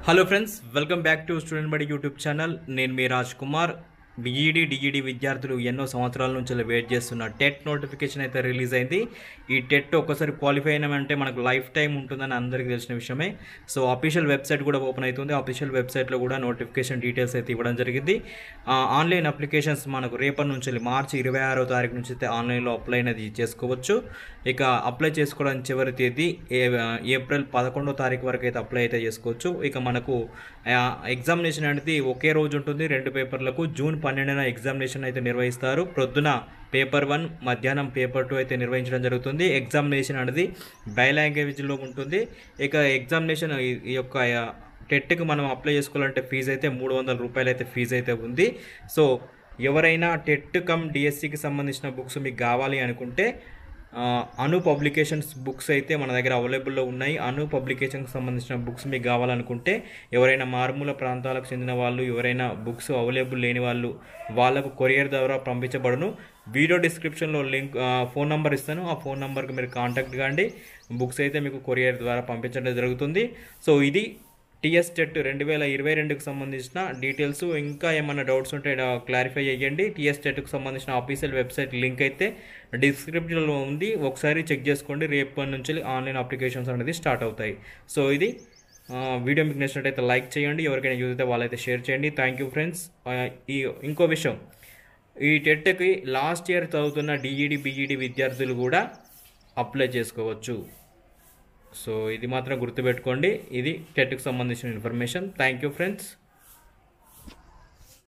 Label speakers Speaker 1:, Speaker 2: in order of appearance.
Speaker 1: hello friends welcome back to student Badi YouTube channel నేను మీ Raj Kumar BEd DEd విద్యార్థులు ఎన్నో సంవత్సరాల నుంచి వెయిట్ చేస్తున్న టెట్ నోటిఫికేషన్ అయితే రిలీజ్ అయింది ఈ టెట్ ఒక్కసారి క్వాలిఫై అయినామంటే మనకు లైఫ్ టైం ఉంటుందని అందరికీ తెలిసిన విషయమే సో అఫీషియల్ వెబ్సైట్ కూడా ఓపెన్ అవుతుంది అఫీషియల్ వెబ్సైట్లో కూడా నోటిఫికేషన్ డీటెయిల్స్ అయితే ఇవ్వడం జరిగింది ఆ, ఆన్లైన్ అప్లికేషన్స్ మనకు రేపటి నుంచి వెళ్ళి మార్చి ఇరవై ఆరో తారీఖు నుంచి అయితే ఆన్లైన్లో అప్లై అనేది చేసుకోవచ్చు ఇక అప్లై చేసుకోవడానికి చివరి తేదీ ఏ- ఏప్రిల్ పదకొండో తారీఖు వరకు అయితే అప్లై అయితే చేసుకోవచ్చు ఇక మనకు ఆ, ఎగ్జామినేషన్ అనేది ఒకే రోజు ఉంటుంది రెండు పేపర్లకు జూన్ పన్నెండున ఎగ్జామినేషన్ అయితే నిర్వహిస్తారు ప్రొద్దున పేపర్ వన్ మధ్యాహ్నం పేపర్ టూ అయితే నిర్వహించడం జరుగుతుంది ఎగ్జామినేషన్ అనేది బై లాంగ్వేజ్లో ఉంటుంది ఇక ఎగ్జామినేషన్ ఈ- ఈ యొక్క ఆ, టెట్కి మనం అప్లై చేసుకోవాలంటే ఫీజు అయితే మూడు వందల రూపాయలు అయితే ఫీజు అయితే ఉంది సో ఎవరైనా టెట్ కమ్ డిఎస్సికి సంబంధించిన బుక్స్ మీకు కావాలి అనుకుంటే ఆ, అను పబ్లికేషన్స్ బుక్స్ అయితే మన దగ్గర అవైలబుల్లో ఉన్నాయి అను పబ్లికేషన్కి సంబంధించిన బుక్స్ మీకు కావాలనుకుంటే ఎవరైనా మారుమూల ప్రాంతాలకు చెందిన వాళ్ళు ఎవరైనా బుక్స్ అవైలబుల్ లేని వాళ్ళు వాళ్ళకు కొరియర్ ద్వారా పంపించబడును వీడియో డిస్క్రిప్షన్లో లింక్ ఆ, ఫోన్ నంబర్ ఇస్తాను ఆ ఫోన్ నంబర్కి మీరు కాంటాక్ట్ కాండి బుక్స్ అయితే మీకు కొరియర్ ద్వారా పంపించడం జరుగుతుంది సో ఇది టీఎస్ టెట్ రెండు వేల ఇరవై రెండుకి సంబంధించిన డీటెయిల్స్ ఇంకా ఏమైనా డౌట్స్ ఉంటే క్లారిఫై చేయండి టీఎస్ టెట్కి సంబంధించిన ఆఫీషియల్ వెబ్సైట్ లింక్ అయితే డిస్క్రిప్షన్లో ఉంది ఒకసారి చెక్ చేసుకోండి రేపటి నుంచి ఆన్లైన్ అప్లికేషన్స్ అనేది స్టార్ట్ అవుతాయి సో ఇది ఆ, వీడియో మీకు నచ్చినట్టయితే లైక్ చేయండి ఎవరికైనా యూజ్ అయితే వాళ్ళైతే షేర్ చేయండి థ్యాంక్ యూ ఫ్రెండ్స్ ఈ ఇంకో విషయం ఈ టెట్కి లాస్ట్ ఇయర్ చదువుతున్న డిఈడి బిఈడి విద్యార్థులు కూడా అప్లై చేసుకోవచ్చు సో ఇది మాత్రం గుర్తుపెట్టుకోండి ఇది టెట్కి సంబంధించిన ఇన్ఫర్మేషన్ థ్యాంక్ యూ ఫ్రెండ్స్